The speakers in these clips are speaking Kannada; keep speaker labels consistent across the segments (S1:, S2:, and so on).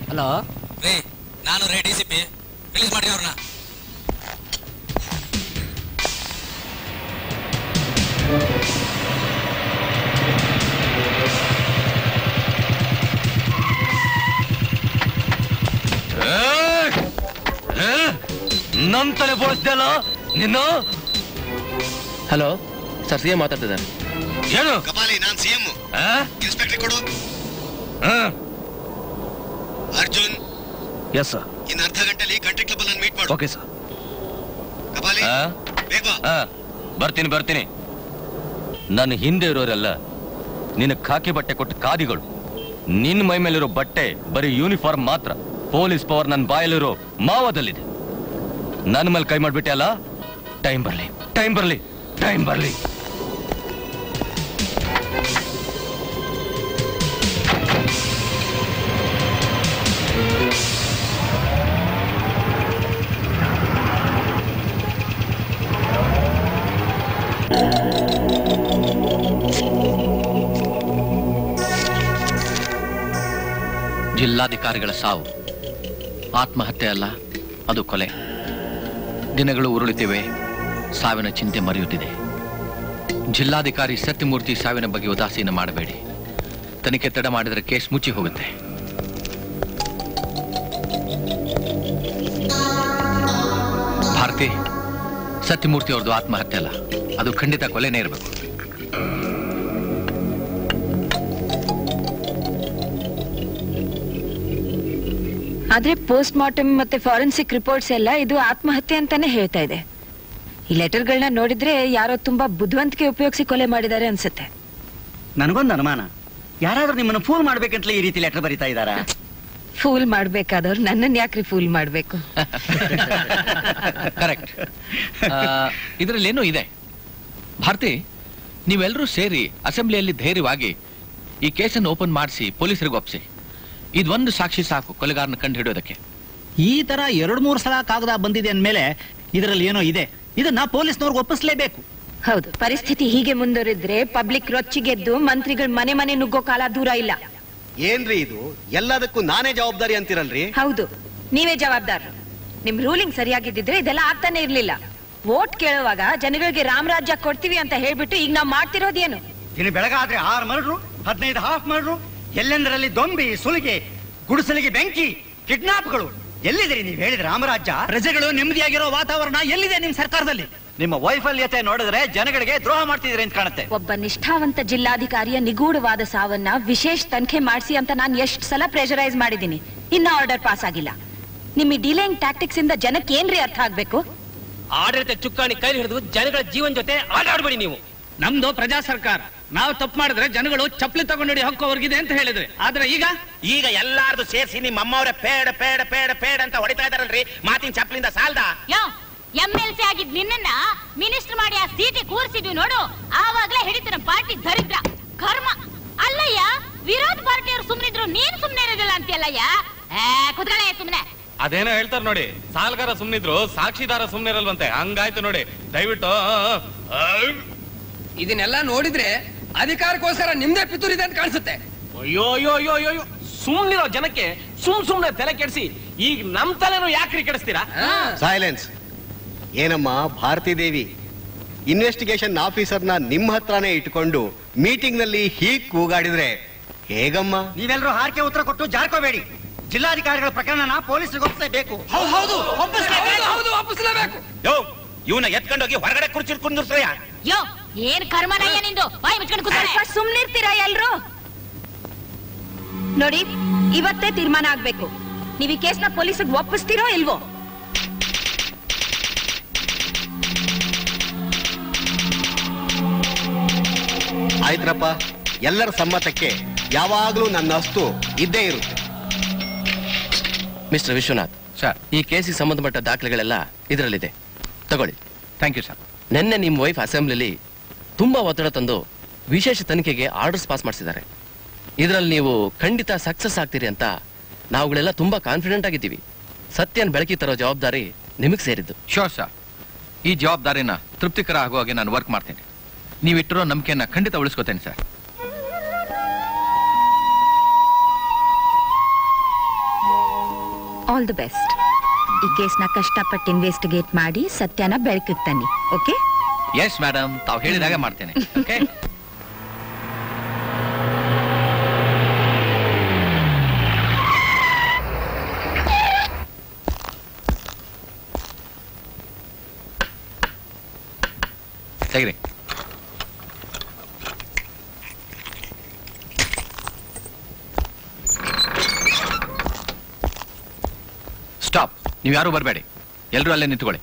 S1: ಹಲೋ
S2: ರೇ ನಾನು ರೇ ಡಿ ಸಿ ಪಿ ರಿಲೀಸ್ ಮಾಡಿ ಅವ್ರನ್ನ
S3: ನನ್ ತಲೆ ಬೋಳಿಸ್ದಲ್ಲ ನಿನ್ನ
S4: ಹಲೋ ಸರ್ ಸಿ ಎಂ ಮಾತಾಡ್ತಿದ್ದಾರೆ
S3: ಏನು
S5: ಕಪಾಲಿ ನಾನ್ ಸಿಎಂ
S3: ಆ?
S5: ಇನ್ಸ್ಪೆಕ್ಟರ್ ಕೊಡು
S3: ಆ?
S5: ಅರ್ಜುನ್
S3: ಎಸ್ ಸರ್
S5: ಇನ್ ಅರ್ಧ ಗಂಟೆಲಿ ಕಂಟ್ರಿ ಕ್ಲಬ್ ಅಲ್ಲಿ ಮೀಟ್ ಮಾಡು
S3: ಓಕೆ ಸರ್
S5: ಕಪಾಲಿ
S3: ಆ?
S5: ಬೇಗ ಬಾ.
S3: ಆ, ಬರ್ತೀನಿ ಬರ್ತೀನಿ ನನ್ನ ಹಿಂದೆ ಇರೋರೆಲ್ಲ ನಿನ್ನ ಖಾಕಿ ಬಟ್ಟೆ ಕೊಟ್ಟ ಕಾದಿಗಳು ನಿನ್ನ ಮೈ ಮೇಲಿರೋ ಬಟ್ಟೆ ಬರೀ ಯೂನಿಫಾರ್ಮ್ ಮಾತ್ರ ಪೊಲೀಸ್ ಪವರ್ ನನ್ನ ಬಾಯಲ್ಲಿರೋ ಮಾವದಲ್ಲಿದೆ ನನ್ನ ಮೇಲೆ ಕೈ ಮಾಡ್ಬಿಟ್ಟೆ ಅಲ್ಲ ಟೈಮ್ ಬರ್ಲಿ ಟೈಮ್ ಬರ್ಲಿ ಟೈಮ್ ಬರ್ಲಿ
S4: ಜಿಲ್ಲಾಧಿಕಾರಿಗಳ ಸಾವು ಆತ್ಮಹತ್ಯೆ ಅಲ್ಲ ಅದು ಕೊಲೆ ದಿನಗಳು ಉರುಳುತ್ತಿವೆ ಸಾವಿನ ಚಿಂತೆ ಮರೆಯುತ್ತಿದೆ ಜಿಲ್ಲಾಧಿಕಾರಿ ಸತ್ಯಮೂರ್ತಿ ಸಾವಿನ ಬಗ್ಗೆ ಉದಾಸೀನ ಮಾಡಬೇಡಿ ತನಿಖೆ ತಡ ಮಾಡಿದರೆ ಕೇಸ್ ಮುಚ್ಚಿ ಹೋಗುತ್ತೆ ಭಾರತಿ ಸತ್ಯಮೂರ್ತಿ ಅವ್ರದ್ದು ಆತ್ಮಹತ್ಯೆ ಅಲ್ಲ ಅದು ಖಂಡಿತ ಕೊಲೆನೇ ಇರಬೇಕು
S6: ಆದ್ರೆ ಪೋಸ್ಟ್ ಮಾರ್ಟಮ್ ಮತ್ತೆ ಫಾರೆನ್ಸಿಕ್ ರಿಪೋರ್ಟ್ಸ್ ಎಲ್ಲ ಇದು ಆತ್ಮಹತ್ಯೆ ಅಂತಾನೆ ಹೇಳ್ತಾ ಇದೆ ಈ ಲೆಟರ್ಗಳನ್ನ ನೋಡಿದ್ರೆ ಯಾರೋ ತುಂಬಾ ಬುದ್ಧಿವಂತಿಕೆ ಉಪಯೋಗಿಸಿ ಕೊಲೆ ಮಾಡಿದ್ದಾರೆ ಅನ್ಸುತ್ತೆ
S1: ನನಗೊಂದು ಅನುಮಾನ ಯಾರಾದ್ರೂ ನಿಮ್ಮನ್ನು ಫೋನ್ ಮಾಡ್ಬೇಕಂತಲೇ ಈ ರೀತಿ ಲೆಟರ್ ಬರೀತಾ ಇದ್ದಾರಾ
S6: ಫೂಲ್ ಮಾಡ್ಬೇಕಾದವ್ರು ನನ್ನನ್ ಯಾಕ್ರಿ ಫೂಲ್ ಮಾಡ್ಬೇಕು
S4: ಕರೆಕ್ಟ್ ಇದರಲ್ಲಿ ಏನೋ ಇದೆ ಭಾರತಿ ನೀವೆಲ್ಲರೂ ಸೇರಿ ಅಸೆಂಬ್ಲಿಯಲ್ಲಿ ಧೈರ್ಯವಾಗಿ ಈ ಕೇಸನ್ನು ಓಪನ್ ಮಾಡಿಸಿ ಪೊಲೀಸರಿಗೆ ಒಪ್ಪಿಸಿ ಇದೊಂದು ಸಾಕ್ಷಿ ಸಾಕು ಕೊಲೆಗಾರನ ಕಂಡು ಹಿಡಿಯೋದಕ್ಕೆ
S1: ಈ ತರ ಎರಡ್ ಮೂರು ಸಲ ಕಾಗದ ಬಂದಿದೆ ಅಂದ್ಮೇಲೆ ಇದರಲ್ಲಿ ಏನೋ ಇದೆ ಇದನ್ನ ಪೊಲೀಸ್ನವ್ರಿಗೆ ಒಪ್ಪಿಸ್ಲೇಬೇಕು
S6: ಹೌದು ಪರಿಸ್ಥಿತಿ ಹೀಗೆ ಮುಂದುವರಿದ್ರೆ ಪಬ್ಲಿಕ್ ರೊಚ್ಚಿಗೆದ್ದು ಮಂತ್ರಿಗಳ ಮನೆ ಮನೆ ನುಗ್ಗೋ ಕಾಲ ದೂರ ಇಲ್ಲ
S5: ಏನ್ರಿ ಇದು ಎಲ್ಲದಕ್ಕೂ ನಾನೇ ಜವಾಬ್ದಾರಿ ಅಂತಿರಲ್ರಿ
S6: ಹೌದು ನೀವೇ ಜವಾಬ್ದಾರರು ನಿಮ್ ರೂಲಿಂಗ್ ಸರಿಯಾಗಿದ್ದಿದ್ರೆ ಇದೆಲ್ಲ ಆಗ್ತಾನೆ ಇರ್ಲಿಲ್ಲ ವೋಟ್ ಕೇಳುವಾಗ ಜನಗಳಿಗೆ ರಾಮರಾಜ್ಯ ಕೊಡ್ತೀವಿ ಅಂತ ಹೇಳ್ಬಿಟ್ಟು ಈಗ ನಾವ್ ಮಾಡ್ತಿರೋದೇನು
S1: ದಿನ ಬೆಳಗಾದ್ರೆ ಆರು ಮರ್ಡ್ರು ಹದಿನೈದು ಹಾಫ್ ಮರ್ಡ್ರು ಎಲ್ಲೆಂದರಲ್ಲಿ ದೊಂಬಿ ಸುಲಿಗೆ ಗುಡಿಸಲಿಗೆ ಬೆಂಕಿ ಕಿಡ್ನಾಪ್ಗಳು ಎಲ್ಲಿದೆ ನೀವು ಹೇಳಿದ್ರೆ ರಾಮರಾಜ್ಯ ಪ್ರಜೆಗಳು ನೆಮ್ಮದಿಯಾಗಿರೋ ವಾತಾವರಣ ಎಲ್ಲಿದೆ ನಿಮ್ ಸರ್ಕಾರದಲ್ಲಿ ನಿಮ್ಮ ವೈಫಲ್ಯತೆ ನೋಡಿದ್ರೆ ಜನಗಳಿಗೆ ದ್ರೋಹ ಮಾಡ್ತಿದ್ರೆ ಅಂತ ಕಾಣುತ್ತೆ
S6: ಒಬ್ಬ ನಿಷ್ಠಾವಂತ ಜಿಲ್ಲಾಧಿಕಾರಿಯ ನಿಗೂಢವಾದ ಸಾವನ್ನ ವಿಶೇಷ ತನಿಖೆ ಮಾಡಿಸಿ ಅಂತ ನಾನು ಎಷ್ಟು ಸಲ ಪ್ರೆಷರೈಸ್ ಮಾಡಿದ್ದೀನಿ ಇನ್ನ ಆರ್ಡರ್ ಪಾಸ್ ಆಗಿಲ್ಲ ನಿಮ್ ಈ ಡಿಲೇಯಿಂಗ್ ಟ್ಯಾಕ್ಟಿಕ್ಸ್ ಇಂದ ಜನಕ್ಕೆ ಏನ್ರಿ ಅರ್ಥ ಆಗ್ಬೇಕು
S7: ಆಡಳಿತ ಚುಕ್ಕಾಣಿ ಕೈಲಿ ಹಿಡಿದು ಜನಗಳ ಜೀವನ ಜೊತೆ ಆಟ ಆಡ್ಬೇಡಿ ನೀವು
S8: ನಮ್ದು ಪ್ರಜಾ ಸರ್ಕಾರ ನಾವು ತಪ್ಪು ಮಾಡಿದ್ರೆ ಜನಗಳು ಚಪ್ಪಲಿ ತಗೊಂಡು ಹಕ್ಕು ಅವ್ರಿಗಿದೆ ಅಂತ ಹೇಳಿದ್ರೆ ಆದ್ರೆ ಈಗ
S7: ಈಗ ಎಲ್ಲಾರ್ದು ಸೇರಿಸಿ ನಿಮ್ಮ ಅಮ್ಮವ್ರೆ ಪೇಡ ಪೇಡ ಪೇಡ ಪೇಡ ಅಂತ ಹೊಡಿತಾ ಇದಾರಲ್ರಿ ಮಾತಿನ ಚಪ್ಪಲಿಂದ ಸಾಲ್ದ
S9: ಯೋ ಎಂ ಎಲ್ ಸಿ ಆಗಿದ್ ನಿನ್ನನ್ನ ಮಿನಿಸ್ಟರ್ ಮಾಡಿ ಆ ಸೀಟಿ ಕೂರಿಸಿದ್ವಿ ನೋಡು ಆವಾಗ್ಲೇ ಹಿಡಿತು ನಮ್ಮ ಪಾರ್ಟಿ ದರಿದ್ರ ಕರ್ಮ ಅಲ್ಲಯ್ಯ ವಿರೋಧ ಪಾರ್ಟಿಯವ್ರು ಸುಮ್ನಿದ್ರು ನೀನ್ ಸುಮ್ನೆ ಇರೋದಿಲ್ಲ ಅಂತೀಯಲ್ಲಯ್ಯ ಏ ಕುತ್ಕೊಳ್ಳೆ ಸುಮ್ನೆ
S10: ಅದೇನೋ ಹೇಳ್ತಾರ ನೋಡಿ ಸಾಲ್ಗಾರ ಸುಮ್ನಿದ್ರು ಸಾಕ್ಷಿದಾರ ಸುಮ್ನೆ ಇರಲ್ವಂತೆ ಹಂಗಾಯ್ತು ನೋಡಿ ದಯವಿಟ್ಟು ಆ,
S8: ಇದನ್ನೆಲ್ಲ ನೋಡಿದ್ರೆ ಅಧಿಕಾರಕ್ಕೋಸ್ಕರ ನಿಮ್ದೇ ಪಿತೂರಿದೆ ಅಂತ ಕಾಣಿಸುತ್ತೆ
S7: ಅಯ್ಯೋ ಅಯ್ಯೋ ಅಯ್ಯೋ ಅಯ್ಯೋ ಅಯ್ಯೋ ಸುಮ್ನಿರೋ ಜನಕ್ಕೆ ಸುಮ್ ಸುಮ್ನೆ ತಲೆ ಕೆಡಿಸಿ ಈಗ ನಮ್ ತಲೆನೂ ಯಾಕ್ರಿ ಕೆಡಿಸ್ತೀರಾ
S5: ಸೈಲೆನ್ಸ್ ಏನಮ್ಮ ಭಾರತಿ ದೇವಿ ಇನ್ವೆಸ್ಟಿಗೇಷನ್ ಆಫೀಸರ್ನ ನಿಮ್ಮ ಹತ್ರನೇ ಇಟ್ಕೊಂಡು ಮೀಟಿಂಗ್ ನಲ್ಲಿ ಹೀಗ್ ಕೂಗಾಡಿದ್ರೆ ಹೇಗಮ್ಮ
S1: ನೀವೆಲ್ಲರೂ ಹಾರಿಕೆ ಉತ್ತರ ಕೊಟ್ಟು ಜಾರ್ಕೋಬೇಡಿ ಜಿಲ್ಲಾಧಿಕಾರಿಗಳ ಪ್ರಕರಣನ ಪೊಲೀಸರಿಗೆ ಒಪ್ಪಿಸಬೇಕು
S8: ಹೌದು ಹೌದು ವಾಪಸ್ಲೇಬೇಕು
S7: ಯೋ ಇವನ ಎತ್ಕೊಂಡೋಗಿ ಹೊರಗಡೆ ಕುರ್ಚಿ ಕುಂದಿರ್ಸಯ್ಯ
S9: ಯೋ ಏನ್ ಕರ್ಮನಯ್ಯ ನಿಂದು ಬಾಯಿ ಮುಚ್ಕೊಂಡು ಕೂತ್ಕೊಳ್ಳೆ
S6: ಸ್ವಲ್ಪ ಸುಮ್ನಿರ್ತೀರಾ ಎಲ್ರು ನೋಡಿ ಇವತ್ತೇ ತೀರ್ಮಾನ ಆಗ್ಬೇಕು ನೀವ್ ಈ ಕೇಸ್ನ ಪೊಲೀಸಿಗೆ ಒಪ್ಪಿಸ್ತೀರೋ ಇಲ್ವೋ
S5: ಆಯ್ತ್ರಪ್ಪ ಎಲ್ಲರ ಸಮ್ಮತಕ್ಕೆ ಯಾವಾಗ್ಲೂ ನನ್ನ ಅಸ್ತು ಇದ್ದೇ ಇರುತ್ತೆ
S4: ಮಿಸ್ಟರ್ ವಿಶ್ವನಾಥ್
S8: ಸರ್
S4: ಈ ಕೇಸಿಗೆ ಸಂಬಂಧಪಟ್ಟ ದಾಖಲೆಗಳೆಲ್ಲ ಇದರಲ್ಲಿದೆ ತಗೊಳ್ಳಿ
S8: ಥ್ಯಾಂಕ್ ಯು ಸರ್
S4: ನಿನ್ನೆ ನಿಮ್ಮ ವೈಫ್ ಅಸೆಂಬ್ಲಿಲಿ ತುಂಬಾ ಒತ್ತಡ ತಂದು ವಿಶೇಷ ತನಿಖೆಗೆ ಆರ್ಡರ್ಸ್ ಪಾಸ್ ಮಾಡಿಸಿದ್ದಾರೆ ಇದರಲ್ಲಿ ನೀವು ಖಂಡಿತ ಸಕ್ಸಸ್ ಆಗ್ತೀರಿ ಅಂತ ನಾವುಗಳೆಲ್ಲ ತುಂಬಾ ಕಾನ್ಫಿಡೆಂಟ್ ಆಗಿದ್ದೀವಿ ಸತ್ಯನ ಬೆಳಕಿ ತರೋ ಜವಾಬ್ದಾರಿ ನಿಮಗೆ ಸೇರಿದ್ದು ಶೋರ್ ಸರ್ ಈ ಜವಾಬ್ದಾರಿನ ತೃಪ್ತಿಕರ ಆಗುವ ಹಾಗೆ ನಾನು ವರ್ಕ್ ಮಾಡ್ತೀನಿ ನೀವಿಟ್ಟಿರೋ ನಂಬಿಕೆಯನ್ನ ಖಂಡಿತ ಉಳಿಸ್ಕೋತೇನೆ ಸರ್
S6: ಆಲ್ ದಿ ಬೆಸ್ಟ್ ಈ ಕೇಸ್ನ ಕಷ್ಟಪಟ್ಟು ಇನ್ವೆಸ್ಟಿಗೇಟ್ ಮಾಡಿ ಸತ್ಯನ ಬೆಳಕಿಗೆ ತನ್ನಿ ಓಕೆ
S11: ಎಸ್ ಮೇಡಮ್ ತಾವು ಹೇಳಿದಾಗ ಮಾಡ್ತೇನೆ ಓಕೆ ತೆಗ್ರಿ ಸ್ಟಾಪ್ ನೀವು ಯಾರು ಬರಬೇಡಿ ಎಲ್ಲರೂ ಅಲ್ಲೇ ನಿಂತ್ಕೊಳ್ಳಿ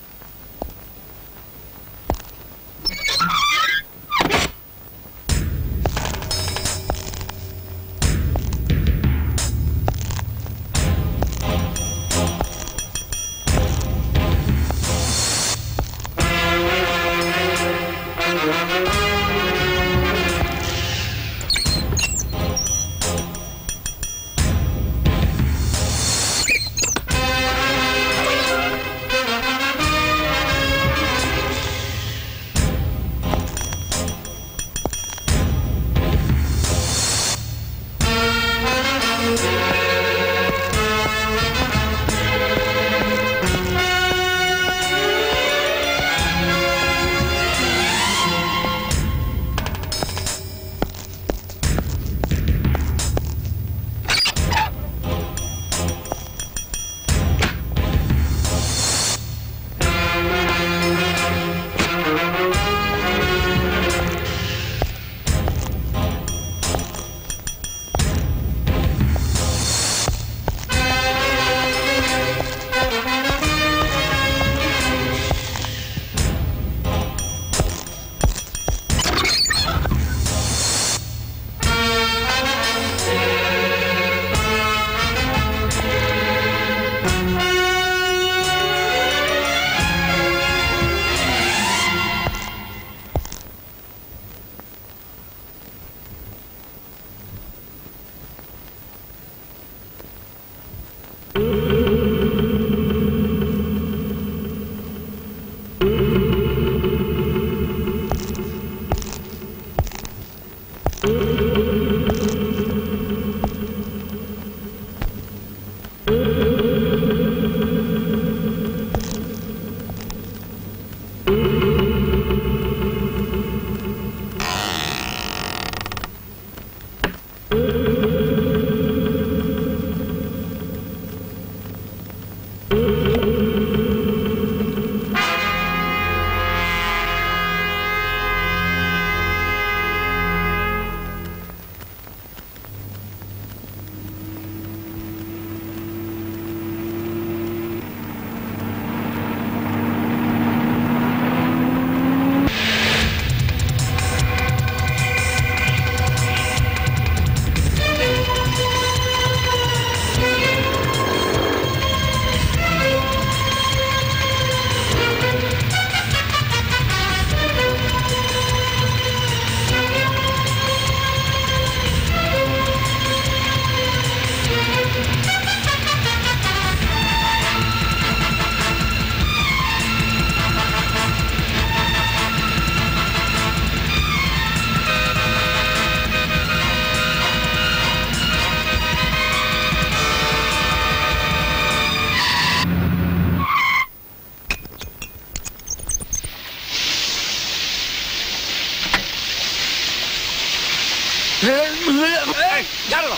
S7: ಯಾರು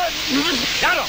S7: ಯಾರು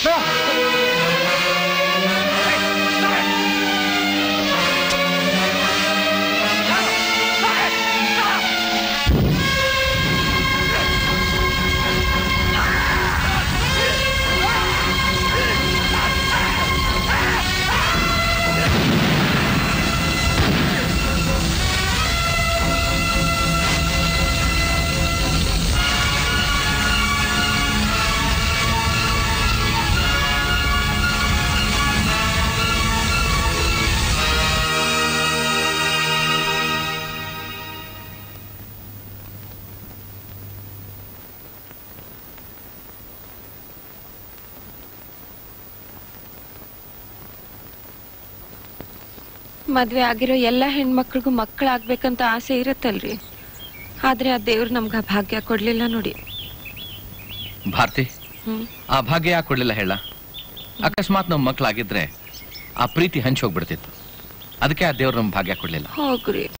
S12: ಮದ್ವೆ ಆಗಿರೋ ಎಲ್ಲ ಹೆಣ್ಮಕ್ಳಿಗೂ ಮಕ್ಕಳಾಗ್ಬೇಕಂತ ಆಸೆ ಇರತ್ತಲ್ರಿ ಆದ್ರೆ ಆ ದೇವ್ರು ನಮ್ಗ ಆ ಭಾಗ್ಯ ಕೊಡ್ಲಿಲ್ಲ ನೋಡಿ
S11: ಭಾರತಿ
S12: ಹ್ಮ್
S11: ಆ ಭಾಗ್ಯ ಯಾಕೆ ಕೊಡ್ಲಿಲ್ಲ ಹೇಳ ಅಕಸ್ಮಾತ್ ನಮ್ಮ ಮಕ್ಕಳಾಗಿದ್ರೆ ಆ ಪ್ರೀತಿ ಹಂಚಿ ಹೋಗ್ಬಿಡ್ತಿತ್ತು ಅದಕ್ಕೆ ಆ ದೇವ್ರು ನಮ್ ಭಾಗ್ಯ ಕೊಡ್ಲಿಲ್ಲ
S12: ಹೋಗ್ರಿ